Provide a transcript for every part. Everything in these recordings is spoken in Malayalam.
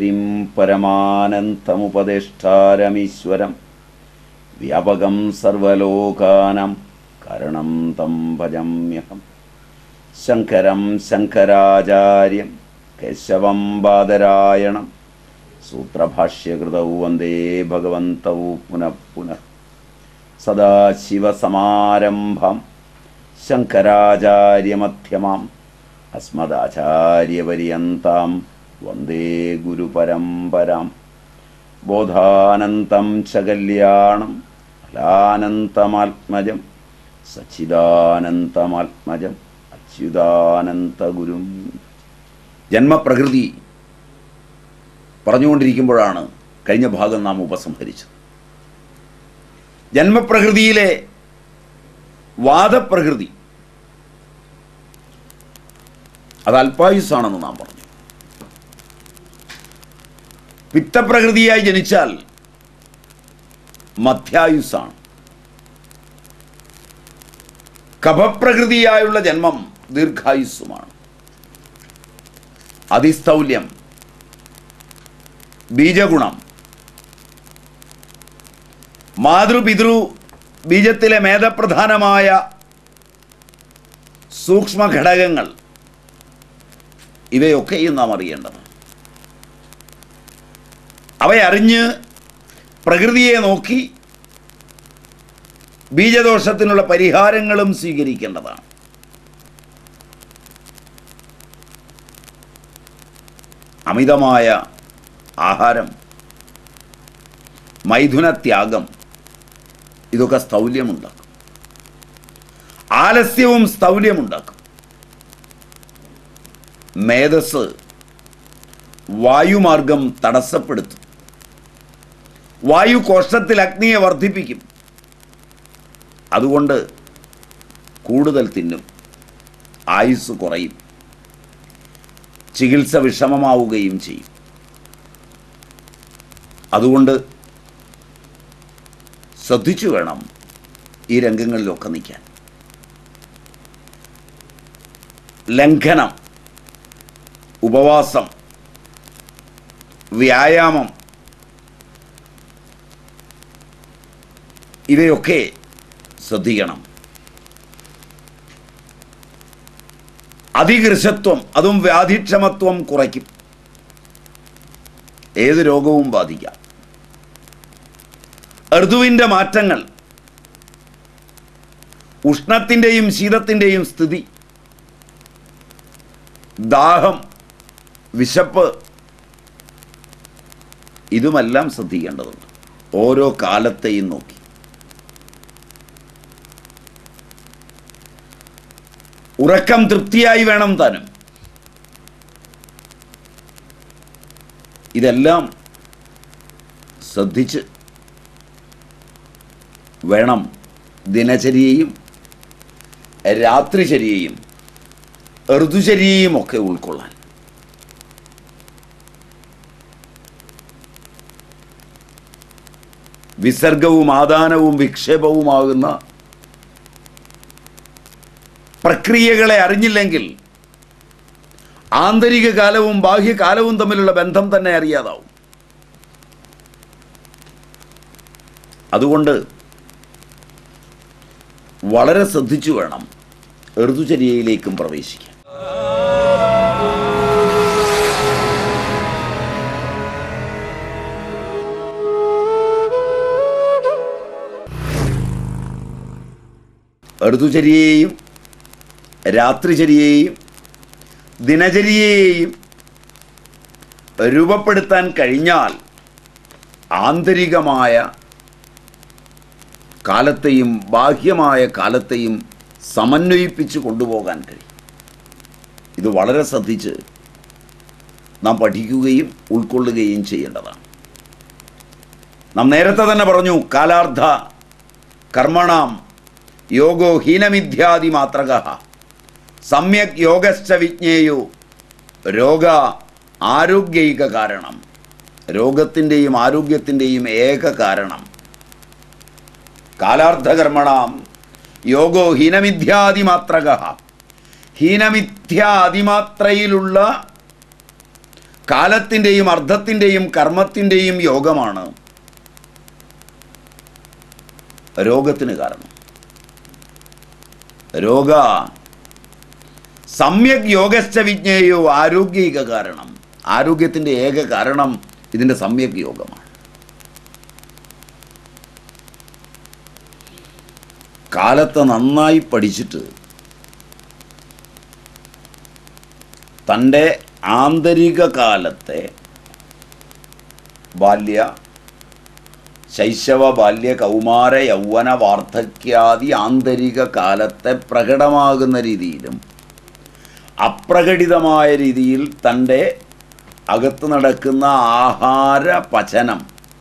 സർവൈശ്വരീം പരമാനന്തമുപദേഷ്ടാരമീശ്വരം വ്യാപകം സർവലോകാനം കരണം തം ഭജമ്യഹം ശങ്കരം ശങ്കരാചാര്യം കേശവം ബാദരായണം സൂത്രഭാഷ്യകൃതൗ വന്ദേ ഭഗവന്തൗ പുനഃ പുനഃ സദാശിവസമാരംഭം ശങ്കരാചാര്യമധ്യമാം അസ്മദാചാര്യപര്യന്താം വന്ദേ ഗുരുപരമ്പരാം ബോധാനന്തം ച കല്യാണം ഫലാനന്തമാത്മജം സച്ചിദാനന്തമാത്മജം അച്യുതാനന്തഗുരും ജന്മപ്രകൃതി പറഞ്ഞുകൊണ്ടിരിക്കുമ്പോഴാണ് കഴിഞ്ഞ ഭാഗം നാം ഉപസംഹരിച്ചത് ജന്മപ്രകൃതിയിലെ വാദപ്രകൃതി അത് അല്പായുസാണെന്ന് നാം പറഞ്ഞു പിത്തപ്രകൃതിയായി ജനിച്ചാൽ മധ്യായുസാണ് കഫപ്രകൃതിയായുള്ള ജന്മം ദീർഘായുസ്സുമാണ് അതിസ്ഥൗല്യം ബീജഗുണം മാതൃപിതൃ ബീജത്തിലെ മേധപ്രധാനമായ സൂക്ഷ്മ ഘടകങ്ങൾ ഇവയൊക്കെയും നാം അറിയേണ്ടത് അവയറിഞ്ഞ് പ്രകൃതിയെ നോക്കി ബീജദോഷത്തിനുള്ള പരിഹാരങ്ങളും സ്വീകരിക്കേണ്ടതാണ് അമിതമായ ആഹാരം മൈഥുനത്യാഗം ഇതൊക്കെ സ്ഥൗല്യമുണ്ടാക്കും ആലസ്യവും സ്ഥൗല്യമുണ്ടാക്കും മേധസ് വായുമാർഗം തടസ്സപ്പെടുത്തും വായു കോഷ്ടത്തിൽ അഗ്നിയെ വർദ്ധിപ്പിക്കും അതുകൊണ്ട് കൂടുതൽ തിന്നും ആയുസ് കുറയും ചികിത്സ വിഷമമാവുകയും ചെയ്യും അതുകൊണ്ട് ശ്രദ്ധിച്ചു വേണം ഈ രംഗങ്ങളിലൊക്കെ നിൽക്കാൻ ലംഘനം ഉപവാസം വ്യായാമം ഇവയൊക്കെ ശ്രദ്ധിക്കണം അതികൃശത്വം അതും വ്യാധിക്ഷമത്വം കുറയ്ക്കും ഏത് രോഗവും ബാധിക്കാം ഋതുവിൻ്റെ മാറ്റങ്ങൾ ഉഷ്ണത്തിൻ്റെയും ശീതത്തിൻ്റെയും സ്ഥിതി ദാഹം വിശപ്പ് ഇതുമെല്ലാം ശ്രദ്ധിക്കേണ്ടതുണ്ട് ഓരോ കാലത്തെയും നോക്കി ഉറക്കം തൃപ്തിയായി വേണം താനും ഇതെല്ലാം ശ്രദ്ധിച്ച് വേണം ദിനചര്യയും രാത്രിചര്യയും ഋതുചര്യയും ഒക്കെ ഉൾക്കൊള്ളാൻ വിസർഗവും ആദാനവും വിക്ഷേപവുമാകുന്ന പ്രക്രിയകളെ അറിഞ്ഞില്ലെങ്കിൽ ആന്തരിക കാലവും ബാഹ്യകാലവും തമ്മിലുള്ള ബന്ധം തന്നെ അറിയാതാവും അതുകൊണ്ട് വളരെ ശ്രദ്ധിച്ചു വേണം ഋതുചര്യയിലേക്കും പ്രവേശിക്കാൻ ഋതുചര്യയെയും രാത്രിചര്യയെയും ദിനചര്യയെയും രൂപപ്പെടുത്താൻ കഴിഞ്ഞാൽ ആന്തരികമായ കാലത്തെയും ബാഹ്യമായ കാലത്തെയും സമന്വയിപ്പിച്ച് കൊണ്ടുപോകാൻ കഴിയും ഇത് വളരെ ശ്രദ്ധിച്ച് നാം പഠിക്കുകയും ഉൾക്കൊള്ളുകയും ചെയ്യേണ്ടതാണ് നാം നേരത്തെ തന്നെ പറഞ്ഞു കാലാർദ്ധ കർമ്മണാം യോഗോ ഹീനമിഥ്യാദി മാത്രക സമ്യക് യോഗശ്ച വിജ്ഞേയോ രോഗ ആരോഗ്യൈക കാരണം രോഗത്തിൻ്റെയും ആരോഗ്യത്തിൻ്റെയും ഏക കാരണം കാലാർത്ഥകർമ്മണാം യോഗോ ഹീനമിഥ്യാദി മാത്രക ഹീനമിഥ്യാദിമാത്രയിലുള്ള കാലത്തിൻ്റെയും അർത്ഥത്തിൻ്റെയും കർമ്മത്തിൻ്റെയും യോഗമാണ് രോഗത്തിന് കാരണം രോഗ സമ്യക് യോഗസ്ഥ വിജ്ഞേയോ ആരോഗ്യിക കാരണം ആരോഗ്യത്തിൻ്റെ ഏക കാരണം ഇതിൻ്റെ സമ്യക് യോഗമാണ് കാലത്തെ നന്നായി പഠിച്ചിട്ട് തൻ്റെ ആന്തരിക കാലത്തെ ബാല്യ ശൈശവ ബാല്യ കൗമാര യൗവന വാർദ്ധക്യാദി ആന്തരിക കാലത്തെ പ്രകടമാകുന്ന രീതിയിലും അപ്രകടിതമായ രീതിയിൽ തൻ്റെ അകത്ത് നടക്കുന്ന ആഹാര പചനം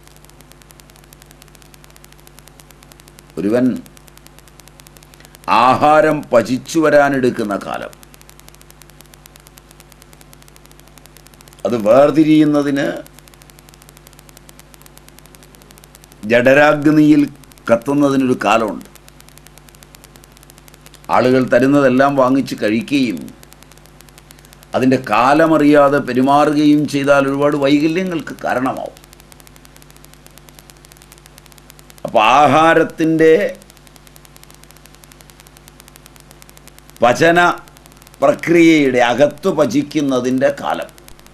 ഒരുവൻ ആഹാരം പചിച്ചു വരാനെടുക്കുന്ന കാലം അത് വേർതിരിയുന്നതിന് ജഡരാഗ്നിയിൽ കത്തുന്നതിനൊരു കാലമുണ്ട് ആളുകൾ തരുന്നതെല്ലാം വാങ്ങിച്ച് കഴിക്കുകയും അതിൻ്റെ കാലമറിയാതെ പെരുമാറുകയും ചെയ്താൽ ഒരുപാട് വൈകല്യങ്ങൾക്ക് കാരണമാവും അപ്പോൾ ആഹാരത്തിൻ്റെ പചന പ്രക്രിയയുടെ അകത്തു പചിക്കുന്നതിൻ്റെ കാലം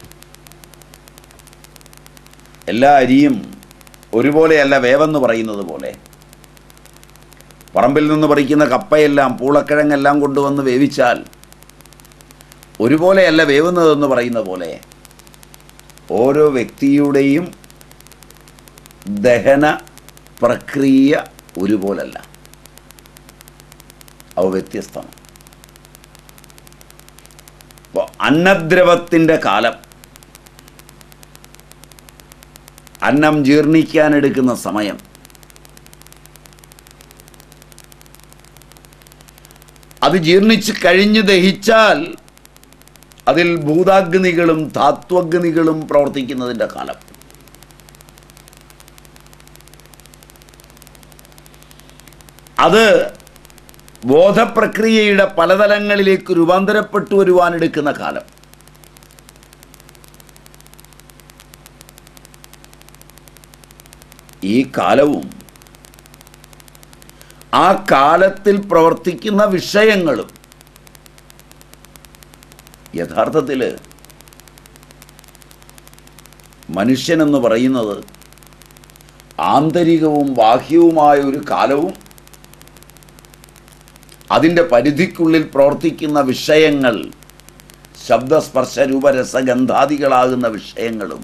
എല്ലാ അരിയും ഒരുപോലെയല്ല വേവെന്ന് പറയുന്നത് പോലെ പറമ്പിൽ നിന്ന് പറിക്കുന്ന കപ്പയെല്ലാം പൂളക്കിഴങ്ങെല്ലാം കൊണ്ടുവന്ന് വേവിച്ചാൽ ഒരുപോലെയല്ല വേവുന്നതെന്ന് പറയുന്ന പോലെ ഓരോ വ്യക്തിയുടെയും ദഹന പ്രക്രിയ ഒരുപോലല്ല അവ വ്യത്യസ്തമാണ് അപ്പോൾ അന്നദ്രവത്തിൻ്റെ കാലം അന്നം ജീർണിക്കാനെടുക്കുന്ന സമയം അത് ജീർണിച്ച് കഴിഞ്ഞ് ദഹിച്ചാൽ അതിൽ ഭൂതാഗ്നികളും ധാത്വഗ്നികളും പ്രവർത്തിക്കുന്നതിൻ്റെ കാലം അത് ബോധപ്രക്രിയയുടെ പലതലങ്ങളിലേക്ക് രൂപാന്തരപ്പെട്ടു വരുവാനെടുക്കുന്ന കാലം ഈ കാലവും ആ കാലത്തിൽ പ്രവർത്തിക്കുന്ന വിഷയങ്ങളും യഥാർത്ഥത്തിൽ മനുഷ്യനെന്ന് പറയുന്നത് ആന്തരികവും ബാഹ്യവുമായ ഒരു കാലവും അതിൻ്റെ പരിധിക്കുള്ളിൽ പ്രവർത്തിക്കുന്ന വിഷയങ്ങൾ ശബ്ദസ്പർശ രൂപരസഗന്ധാദികളാകുന്ന വിഷയങ്ങളും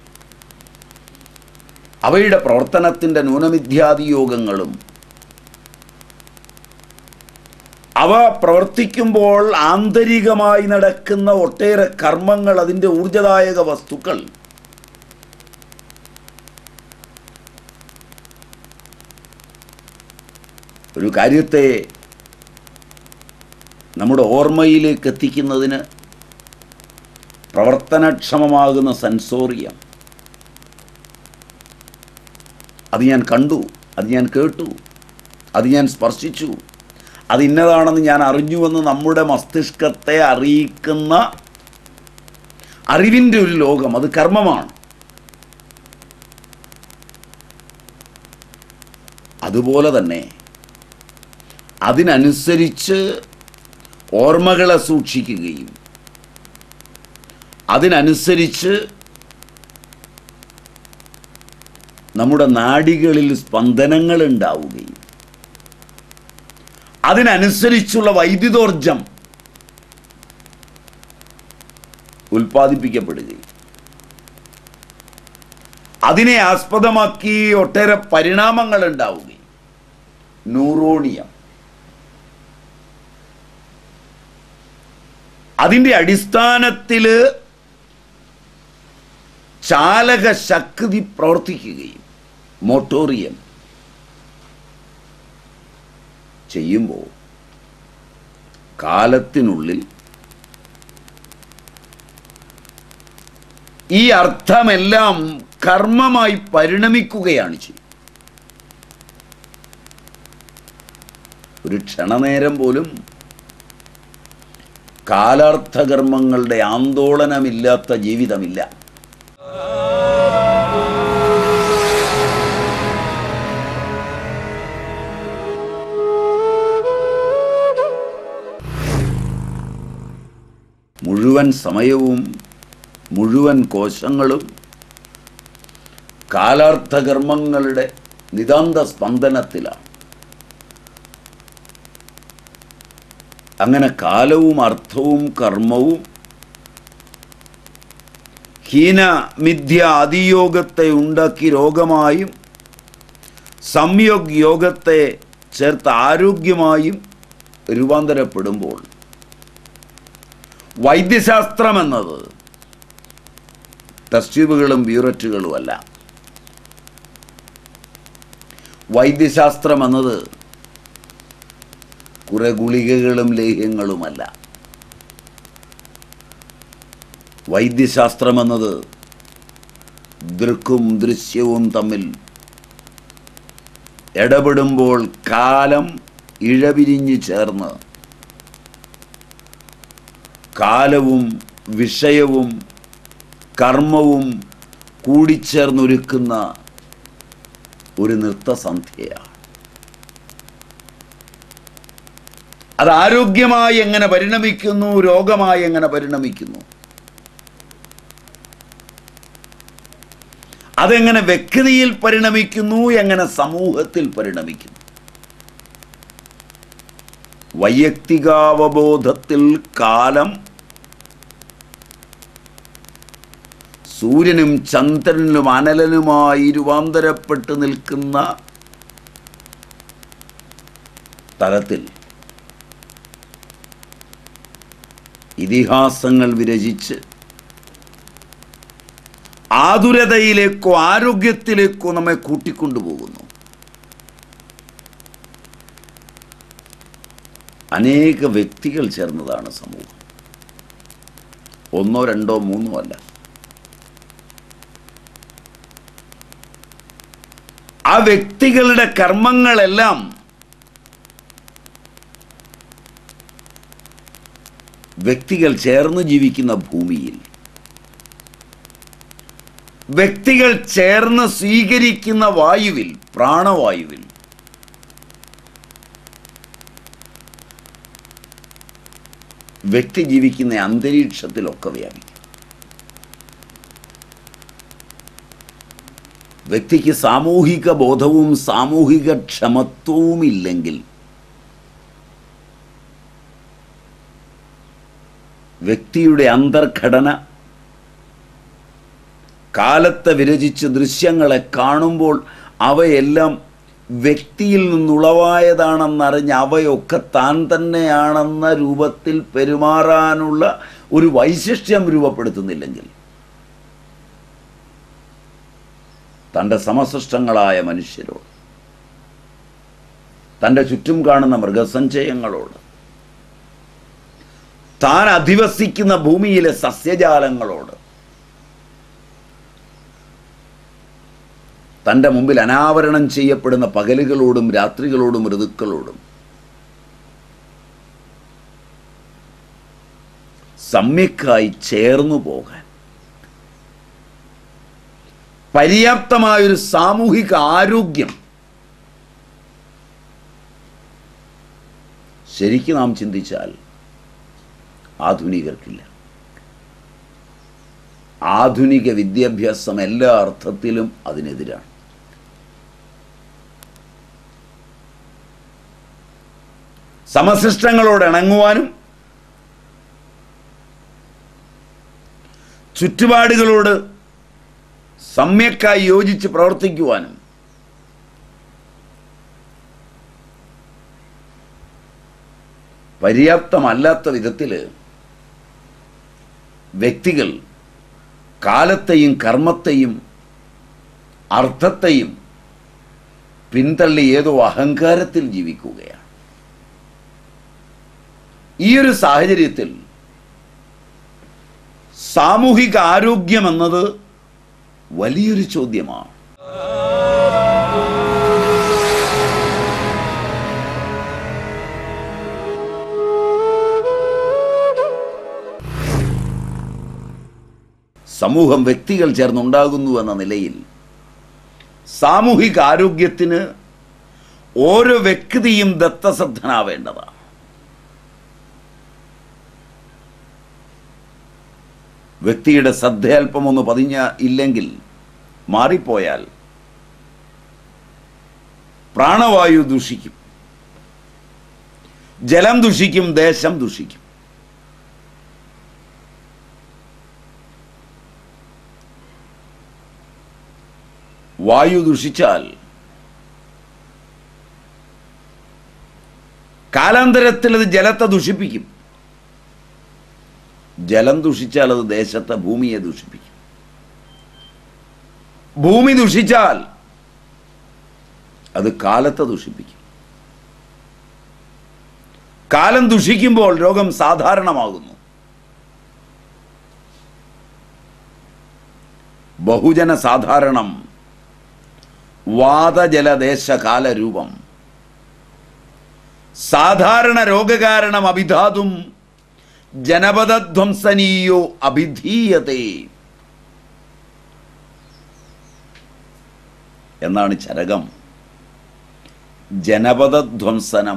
അവയുടെ പ്രവർത്തനത്തിൻ്റെ ന്യൂനമിഥ്യാദി യോഗങ്ങളും അവ പ്രവർത്തിക്കുമ്പോൾ ആന്തരികമായി നടക്കുന്ന ഒട്ടേറെ കർമ്മങ്ങൾ അതിൻ്റെ ഊർജദായക വസ്തുക്കൾ ഒരു കാര്യത്തെ നമ്മുടെ ഓർമ്മയിലേക്ക് എത്തിക്കുന്നതിന് പ്രവർത്തനക്ഷമമാകുന്ന സെൻസോറിയം അത് ഞാൻ കണ്ടു അത് ഞാൻ കേട്ടു അത് ഞാൻ സ്പർശിച്ചു അത് ഇന്നതാണെന്ന് ഞാൻ അറിഞ്ഞുവെന്ന് നമ്മുടെ മസ്തിഷ്കത്തെ അറിയിക്കുന്ന അറിവിൻ്റെ ഒരു ലോകം അത് കർമ്മമാണ് അതുപോലെ തന്നെ അതിനനുസരിച്ച് ഓർമ്മകളെ സൂക്ഷിക്കുകയും അതിനനുസരിച്ച് നമ്മുടെ നാഡികളിൽ സ്പന്ദനങ്ങൾ ഉണ്ടാവുകയും അതിനനുസരിച്ചുള്ള വൈദ്യുതോർജം ഉൽപ്പാദിപ്പിക്കപ്പെടുകയും അതിനെ ആസ്പദമാക്കി ഒട്ടേറെ പരിണാമങ്ങൾ ഉണ്ടാവുകയും ന്യൂറോണിയം അതിൻ്റെ അടിസ്ഥാനത്തിൽ ചാലക ശക്തി പ്രവർത്തിക്കുകയും മോട്ടോറിയം ചെയ്യുമ്പോൾ കാലത്തിനുള്ളിൽ ഈ അർത്ഥമെല്ലാം കർമ്മമായി പരിണമിക്കുകയാണ് ചെയ്യുന്നത് ഒരു ക്ഷണനേരം പോലും കാലാർത്ഥകർമ്മങ്ങളുടെ ആന്തോളനമില്ലാത്ത ജീവിതമില്ല മുഴുവൻ സമയവും മുഴുവൻ കോശങ്ങളും കാലാർത്ഥകർമ്മങ്ങളുടെ നിതാന്ത സ്പന്ദനത്തിലാണ് അങ്ങനെ കാലവും അർത്ഥവും കർമ്മവും ഹീന മിഥ്യ അതിയോഗത്തെ ഉണ്ടാക്കി രോഗമായും സംയോഗ് യോഗത്തെ ചേർത്ത് ആരോഗ്യമായും രൂപാന്തരപ്പെടുമ്പോൾ വൈദ്യശാസ്ത്രം എന്നത് ടെസ്റ്റ് ട്യൂബുകളും ബ്യൂററ്റുകളുമല്ല വൈദ്യശാസ്ത്രം എന്നത് കുറെ ഗുളികകളും ലേഹ്യങ്ങളുമല്ല വൈദ്യശാസ്ത്രം എന്നത് ദൃക്കും ദൃശ്യവും തമ്മിൽ ഇടപെടുമ്പോൾ കാലം ഇഴപിരിഞ്ഞ് ചേർന്ന് കാലവും വിഷയവും കർമ്മവും കൂടിച്ചേർന്നൊരുക്കുന്ന ഒരു നൃത്തസന്ധ്യയാണ് അത് ആരോഗ്യമായി എങ്ങനെ പരിണമിക്കുന്നു രോഗമായി എങ്ങനെ പരിണമിക്കുന്നു അതെങ്ങനെ വ്യക്തിയിൽ പരിണമിക്കുന്നു എങ്ങനെ സമൂഹത്തിൽ പരിണമിക്കുന്നു വൈയക്തികാവബോധത്തിൽ കാലം സൂര്യനും ചന്ദ്രനും അനലനുമായി രൂപാന്തരപ്പെട്ട് നിൽക്കുന്ന തലത്തിൽ ഇതിഹാസങ്ങൾ വിരചിച്ച് ആതുരതയിലേക്കോ ആരോഗ്യത്തിലേക്കോ നമ്മെ കൂട്ടിക്കൊണ്ടുപോകുന്നു അനേക വ്യക്തികൾ ചേർന്നതാണ് സമൂഹം ഒന്നോ രണ്ടോ മൂന്നോ അല്ല ആ വ്യക്തികളുടെ കർമ്മങ്ങളെല്ലാം വ്യക്തികൾ ചേർന്ന് ജീവിക്കുന്ന ഭൂമിയിൽ വ്യക്തികൾ ചേർന്ന് സ്വീകരിക്കുന്ന വായുവിൽ പ്രാണവായുവിൽ വ്യക്തി ജീവിക്കുന്ന അന്തരീക്ഷത്തിലൊക്കെ വ്യാപിക്കും വ്യക്തിക്ക് സാമൂഹിക ബോധവും സാമൂഹിക ക്ഷമത്വവും ഇല്ലെങ്കിൽ വ്യക്തിയുടെ അന്തർഘടന കാലത്തെ വിരചിച്ച് ദൃശ്യങ്ങളെ കാണുമ്പോൾ അവയെല്ലാം വ്യക്തിയിൽ നിന്നുളവായതാണെന്നറിഞ്ഞ് അവയൊക്കെ താൻ തന്നെയാണെന്ന രൂപത്തിൽ പെരുമാറാനുള്ള ഒരു വൈശിഷ്ട്യം രൂപപ്പെടുത്തുന്നില്ലെങ്കിൽ തൻ്റെ സമസൃഷ്ടങ്ങളായ മനുഷ്യരോട് തൻ്റെ ചുറ്റും കാണുന്ന മൃഗസഞ്ചയങ്ങളോട് താൻ അധിവസിക്കുന്ന ഭൂമിയിലെ സസ്യജാലങ്ങളോട് തൻ്റെ മുമ്പിൽ അനാവരണം ചെയ്യപ്പെടുന്ന പകലുകളോടും രാത്രികളോടും ഋതുക്കളോടും സമ്യക്കായി ചേർന്നു പോകാൻ പര്യാപ്തമായൊരു സാമൂഹിക ആരോഗ്യം ശരിക്കും നാം ചിന്തിച്ചാൽ ആധുനികർക്കില്ല ആധുനിക വിദ്യാഭ്യാസം എല്ലാ അർത്ഥത്തിലും അതിനെതിരാണ് സമശിഷ്ടങ്ങളോട് ഇണങ്ങുവാനും ചുറ്റുപാടുകളോട് സമ്യക്കായി യോജിച്ച് പ്രവർത്തിക്കുവാനും പര്യാപ്തമല്ലാത്ത വിധത്തിൽ വ്യക്തികൾ കാലത്തെയും കർമ്മത്തെയും അർത്ഥത്തെയും പിന്തള്ളി ഏതോ അഹങ്കാരത്തിൽ ജീവിക്കുകയാണ് ഈ ഒരു സാഹചര്യത്തിൽ സാമൂഹിക ആരോഗ്യം എന്നത് വലിയൊരു ചോദ്യമാണ് സമൂഹം വ്യക്തികൾ ചേർന്നുണ്ടാകുന്നു എന്ന നിലയിൽ സാമൂഹിക ആരോഗ്യത്തിന് ഓരോ വ്യക്തിയും ദത്തശ്രദ്ധനാവേണ്ടതാണ് വ്യക്തിയുടെ ശ്രദ്ധയല്പമൊന്ന് പതിഞ്ഞ ഇല്ലെങ്കിൽ മാറിപ്പോയാൽ പ്രാണവായു ദുഷിക്കും ജലം ദുഷിക്കും ദേശം ദുഷിക്കും വായു ദുഷിച്ചാൽ കാലാന്തരത്തിൽ അത് ജലത്തെ ദുഷിപ്പിക്കും ജലം ദുഷിച്ചാൽ അത് ദേശത്തെ ഭൂമിയെ ദുഷിപ്പിക്കും ഭൂമി ദുഷിച്ചാൽ അത് കാലത്തെ ദുഷിപ്പിക്കും കാലം ദുഷിക്കുമ്പോൾ രോഗം സാധാരണമാകുന്നു ബഹുജന സാധാരണം വാതജലദേശകാല രൂപം സാധാരണ രോഗകാരണം അഭിധാതും ജനപദധ്വംസനീയോ അഭിധീയതേ എന്നാണ് ചരകം ജനപദധ്വംസനം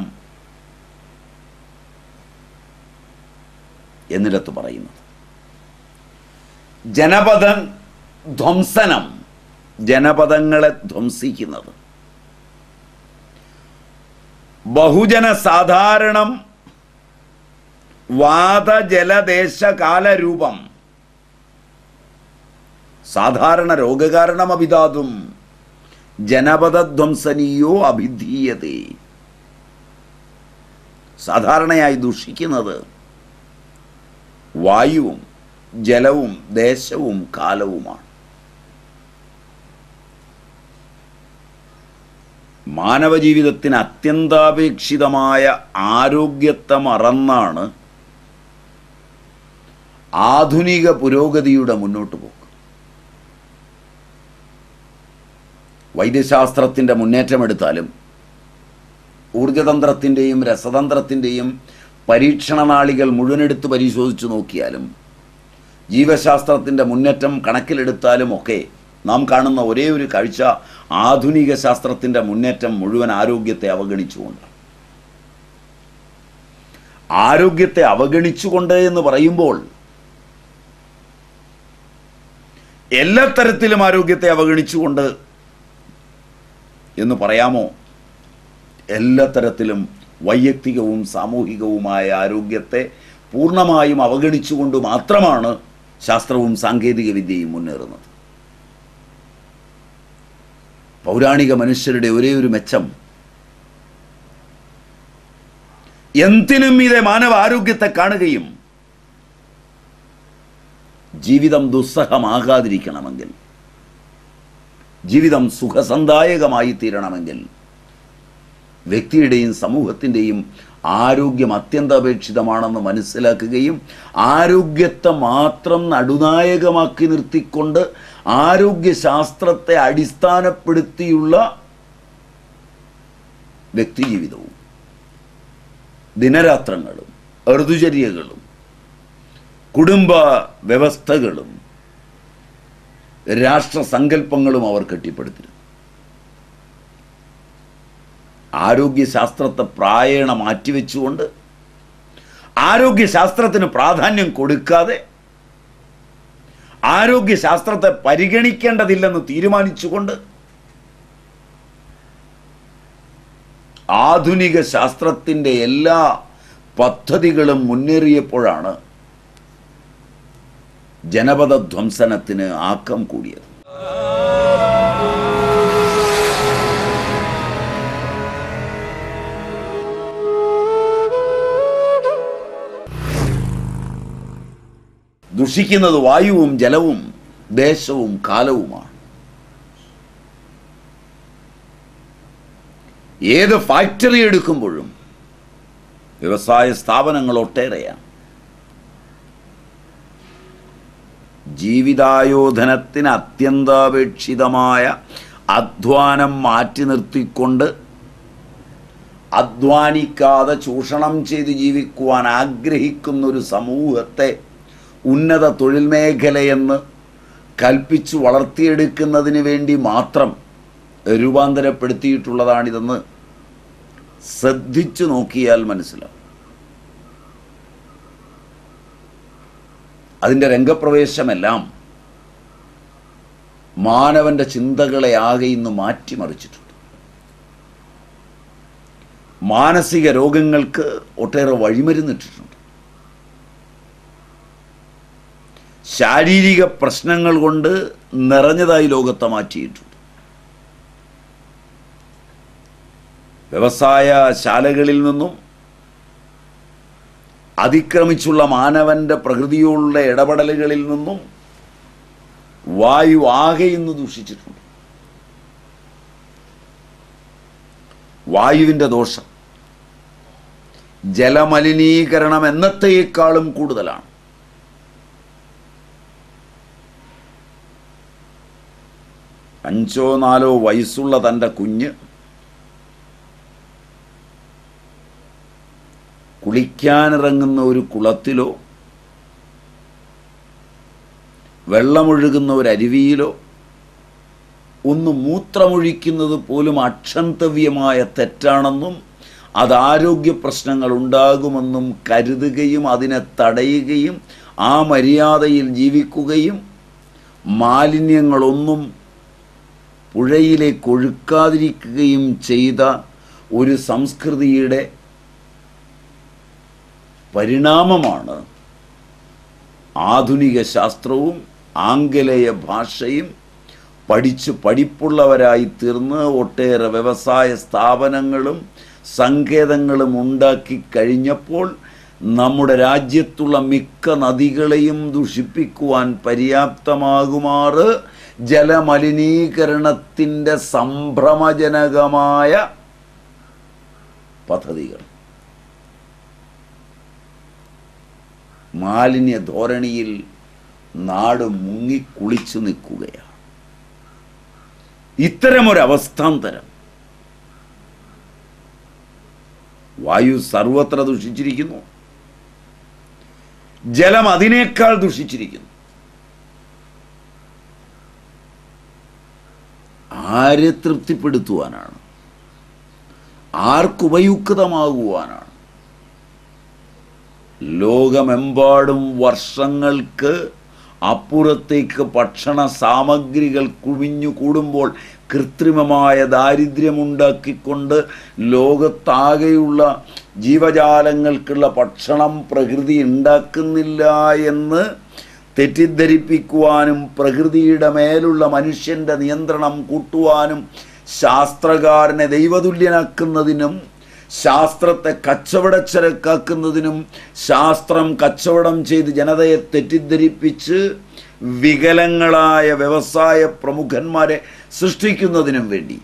എന്നിടത്ത് പറയുന്നത് ജനപദ ധ്വംസനം ജനപദങ്ങളെ ധ്വംസിക്കുന്നത് ബഹുജന സാധാരണം വാതജലദേശകാലരൂപം സാധാരണ രോഗകാരണം അഭിധാതും ജനപദധ്വംസനീയോ അഭിധീയതേ സാധാരണയായി ദുഷിക്കുന്നത് വായുവും ജലവും ദേശവും കാലവുമാണ് മാനവജീവിതത്തിന് അത്യന്താപേക്ഷിതമായ ആരോഗ്യത്തെ മറന്നാണ് ആധുനിക പുരോഗതിയുടെ മുന്നോട്ട് പോക്ക് വൈദ്യശാസ്ത്രത്തിൻ്റെ മുന്നേറ്റമെടുത്താലും ഊർജതന്ത്രത്തിൻ്റെയും രസതന്ത്രത്തിൻ്റെയും പരീക്ഷണ നാളികൾ മുഴുവനെടുത്ത് പരിശോധിച്ചു നോക്കിയാലും ജീവശാസ്ത്രത്തിൻ്റെ മുന്നേറ്റം കണക്കിലെടുത്താലും ഒക്കെ നാം കാണുന്ന ഒരേ ഒരു കാഴ്ച ആധുനിക ശാസ്ത്രത്തിൻ്റെ മുന്നേറ്റം മുഴുവൻ ആരോഗ്യത്തെ അവഗണിച്ചുകൊണ്ട് ആരോഗ്യത്തെ അവഗണിച്ചുകൊണ്ട് എന്ന് പറയുമ്പോൾ എല്ലാ തരത്തിലും ആരോഗ്യത്തെ അവഗണിച്ചുകൊണ്ട് എന്ന് പറയാമോ എല്ലാ തരത്തിലും വൈയക്തികവും സാമൂഹികവുമായ ആരോഗ്യത്തെ പൂർണ്ണമായും അവഗണിച്ചുകൊണ്ട് മാത്രമാണ് ശാസ്ത്രവും സാങ്കേതിക വിദ്യയും മുന്നേറുന്നത് പൗരാണിക മനുഷ്യരുടെ ഒരേ ഒരു മെച്ചം എന്തിനും ഇതേ മാനവ ആരോഗ്യത്തെ കാണുകയും ജീവിതം ദുസ്സഹമാകാതിരിക്കണമെങ്കിൽ ജീവിതം സുഖസന്ദായകമായി തീരണമെങ്കിൽ വ്യക്തിയുടെയും സമൂഹത്തിൻ്റെയും ആരോഗ്യം അത്യന്താപേക്ഷിതമാണെന്ന് മനസ്സിലാക്കുകയും ആരോഗ്യത്തെ മാത്രം നടുനായകമാക്കി നിർത്തിക്കൊണ്ട് ആരോഗ്യശാസ്ത്രത്തെ അടിസ്ഥാനപ്പെടുത്തിയുള്ള വ്യക്തിജീവിതവും ദിനരാത്രങ്ങളും ഋതുചര്യകളും കുടുംബ വ്യവസ്ഥകളും രാഷ്ട്രസങ്കല്പങ്ങളും അവർ കെട്ടിപ്പടുത്തിരുന്നു ആരോഗ്യശാസ്ത്രത്തെ പ്രായേണ മാറ്റിവെച്ചുകൊണ്ട് ആരോഗ്യശാസ്ത്രത്തിന് പ്രാധാന്യം കൊടുക്കാതെ ആരോഗ്യശാസ്ത്രത്തെ പരിഗണിക്കേണ്ടതില്ലെന്ന് തീരുമാനിച്ചുകൊണ്ട് ആധുനിക ശാസ്ത്രത്തിൻ്റെ എല്ലാ പദ്ധതികളും മുന്നേറിയപ്പോഴാണ് ജനപദ ധ്വംസനത്തിന് ആക്കം കൂടിയത് ദുഷിക്കുന്നത് വായുവും ജലവും ദേശവും കാലവുമാണ് ഏത് ഫാക്ടറി എടുക്കുമ്പോഴും വ്യവസായ സ്ഥാപനങ്ങൾ ഒട്ടേറെയാണ് ജീവിതായോധനത്തിന് അത്യന്താപേക്ഷിതമായ അധ്വാനം മാറ്റി നിർത്തിക്കൊണ്ട് അധ്വാനിക്കാതെ ചൂഷണം ചെയ്ത് ജീവിക്കുവാൻ ആഗ്രഹിക്കുന്ന ഒരു സമൂഹത്തെ ഉന്നത തൊഴിൽ മേഖലയെന്ന് കൽപ്പിച്ചു വളർത്തിയെടുക്കുന്നതിന് വേണ്ടി മാത്രം രൂപാന്തരപ്പെടുത്തിയിട്ടുള്ളതാണിതെന്ന് ശ്രദ്ധിച്ചു നോക്കിയാൽ മനസ്സിലാവും അതിൻ്റെ രംഗപ്രവേശമെല്ലാം മാനവന്റെ ചിന്തകളെ ആകെ ഇന്ന് മാറ്റിമറിച്ചിട്ടുണ്ട് മാനസിക രോഗങ്ങൾക്ക് ഒട്ടേറെ വഴിമരുന്നിട്ടിട്ടുണ്ട് ശാരീരിക പ്രശ്നങ്ങൾ കൊണ്ട് നിറഞ്ഞതായി ലോകത്തെ മാറ്റിയിട്ടുണ്ട് വ്യവസായ ശാലകളിൽ നിന്നും അതിക്രമിച്ചുള്ള മാനവന്റെ പ്രകൃതിയോടുള്ള ഇടപെടലുകളിൽ നിന്നും വായു ആകെ ഇന്ന് ദൂഷിച്ചിട്ടുണ്ട് വായുവിൻ്റെ ദോഷം ജലമലിനീകരണം എന്നത്തേക്കാളും കൂടുതലാണ് അഞ്ചോ നാലോ വയസ്സുള്ള തൻ്റെ കുഞ്ഞ് കുളിക്കാനിറങ്ങുന്ന ഒരു കുളത്തിലോ വെള്ളമൊഴുകുന്ന ഒരു അരുവിയിലോ ഒന്ന് മൂത്രമൊഴിക്കുന്നത് പോലും അക്ഷന്തവ്യമായ തെറ്റാണെന്നും അത് ആരോഗ്യ പ്രശ്നങ്ങൾ ഉണ്ടാകുമെന്നും കരുതുകയും അതിനെ തടയുകയും ആ മര്യാദയിൽ ജീവിക്കുകയും മാലിന്യങ്ങളൊന്നും പുഴയിലേക്ക് ഒഴുക്കാതിരിക്കുകയും ചെയ്ത ഒരു സംസ്കൃതിയുടെ പരിണാമമാണ് ആധുനിക ശാസ്ത്രവും ആംഗലേയ ഭാഷയും പഠിച്ച് പഠിപ്പുള്ളവരായി തീർന്ന് ഒട്ടേറെ വ്യവസായ സ്ഥാപനങ്ങളും സങ്കേതങ്ങളും ഉണ്ടാക്കി കഴിഞ്ഞപ്പോൾ നമ്മുടെ രാജ്യത്തുള്ള മിക്ക നദികളെയും ദുഷിപ്പിക്കുവാൻ പര്യാപ്തമാകുമാറ് ജലമലിനീകരണത്തിൻ്റെ സംഭ്രമജനകമായ പദ്ധതികൾ മാലിന്യ ധോരണിയിൽ നാട് മുങ്ങിക്കുളിച്ചു നിൽക്കുകയാണ് ഇത്തരമൊരവസ്ഥാന്തരം വായു സർവത്ര ദുഷിച്ചിരിക്കുന്നു ജലം അതിനേക്കാൾ ദുഷിച്ചിരിക്കുന്നു ആരെ തൃപ്തിപ്പെടുത്തുവാനാണ് ആർക്കുപയുക്തമാകുവാനാണ് ലോകമെമ്പാടും വർഷങ്ങൾക്ക് അപ്പുറത്തേക്ക് ഭക്ഷണ സാമഗ്രികൾ കുവിഞ്ഞു കൂടുമ്പോൾ കൃത്രിമമായ ദാരിദ്ര്യമുണ്ടാക്കിക്കൊണ്ട് ലോകത്താകെയുള്ള ജീവജാലങ്ങൾക്കുള്ള ഭക്ഷണം പ്രകൃതി ഉണ്ടാക്കുന്നില്ല എന്ന് തെറ്റിദ്ധരിപ്പിക്കുവാനും പ്രകൃതിയുടെ മേലുള്ള മനുഷ്യൻ്റെ നിയന്ത്രണം കൂട്ടുവാനും ശാസ്ത്രകാരനെ ദൈവതുല്യനാക്കുന്നതിനും ശാസ്ത്രത്തെ കച്ചവടച്ചരക്കാക്കുന്നതിനും ശാസ്ത്രം കച്ചവടം ചെയ്ത് ജനതയെ തെറ്റിദ്ധരിപ്പിച്ച് വികലങ്ങളായ വ്യവസായ പ്രമുഖന്മാരെ സൃഷ്ടിക്കുന്നതിനും വേണ്ടി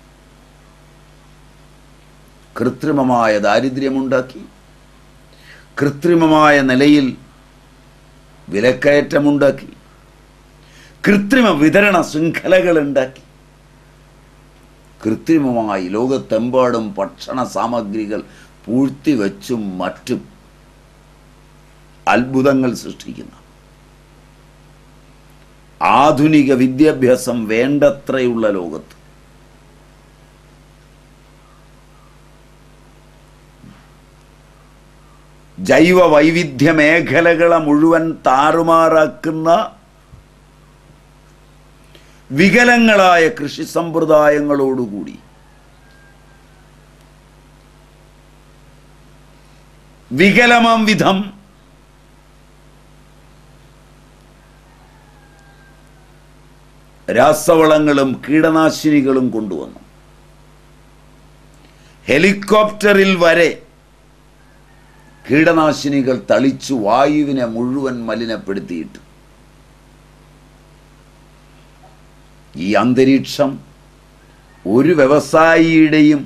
കൃത്രിമമായ ദാരിദ്ര്യമുണ്ടാക്കി കൃത്രിമമായ നിലയിൽ വിലക്കയറ്റമുണ്ടാക്കി കൃത്രിമ വിതരണ ശൃംഖലകൾ ഉണ്ടാക്കി കൃത്രിമമായി ലോകത്തെമ്പാടും ഭക്ഷണ സാമഗ്രികൾ പൂഴ്ത്തിവെച്ചും മറ്റും അത്ഭുതങ്ങൾ സൃഷ്ടിക്കുന്ന ആധുനിക വിദ്യാഭ്യാസം വേണ്ടത്രയുള്ള ലോകത്ത് ജൈവ വൈവിധ്യ മേഖലകളെ മുഴുവൻ താറുമാറാക്കുന്ന വികലങ്ങളായ കൃഷി സമ്പ്രദായങ്ങളോടുകൂടി വികലമാം വിധം രാസവളങ്ങളും കീടനാശിനികളും കൊണ്ടുവന്നു ഹെലികോപ്റ്ററിൽ വരെ കീടനാശിനികൾ തളിച്ചു വായുവിനെ മുഴുവൻ മലിനപ്പെടുത്തിയിട്ട് ഈ അന്തരീക്ഷം ഒരു വ്യവസായിയുടെയും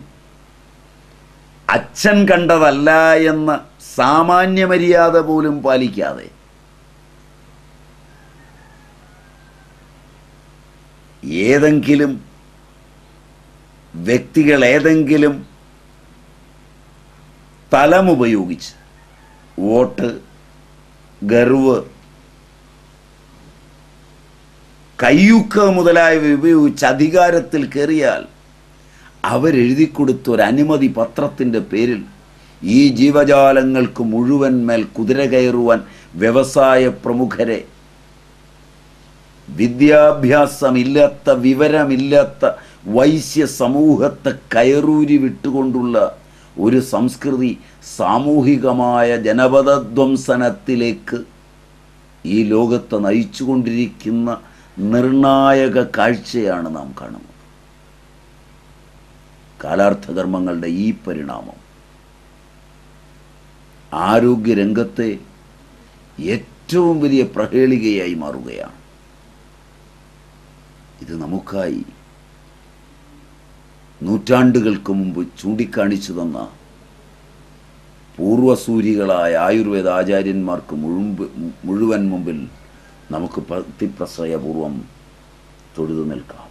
അച്ഛൻ കണ്ടതല്ല എന്ന സാമാന്യ മര്യാദ പോലും പാലിക്കാതെ ഏതെങ്കിലും വ്യക്തികൾ ഏതെങ്കിലും തലമുപയോഗിച്ച് വോട്ട് ഗർവ് കയ്യൂക്ക മുതലായവ ഉപയോഗിച്ച് അധികാരത്തിൽ കയറിയാൽ അവരെഴുതി കൊടുത്ത ഒരു അനുമതി പത്രത്തിൻ്റെ പേരിൽ ഈ ജീവജാലങ്ങൾക്ക് മുഴുവൻ മേൽ കുതിര കയറുവാൻ വ്യവസായ പ്രമുഖരെ വിദ്യാഭ്യാസമില്ലാത്ത വിവരമില്ലാത്ത വൈശ്യ സമൂഹത്തെ കയറൂരി വിട്ടുകൊണ്ടുള്ള ഒരു സംസ്കൃതി സാമൂഹികമായ ജനപദധ്വംസനത്തിലേക്ക് ഈ ലോകത്തെ നയിച്ചുകൊണ്ടിരിക്കുന്ന നിർണായക കാഴ്ചയാണ് നാം കാണുന്നത് കാലാർത്ഥകർമ്മങ്ങളുടെ ഈ പരിണാമം ആരോഗ്യരംഗത്തെ ഏറ്റവും വലിയ പ്രഹേളികയായി മാറുകയാണ് ഇത് നമുക്കായി നൂറ്റാണ്ടുകൾക്ക് മുമ്പ് ചൂണ്ടിക്കാണിച്ചു തന്ന പൂർവസൂരികളായ ആയുർവേദ ആചാര്യന്മാർക്ക് മുഴുമ്പ് മുഴുവൻ മുമ്പിൽ നമുക്ക് ഭക്തിപ്രശ്രയപൂർവം തൊഴുതു നിൽക്കാം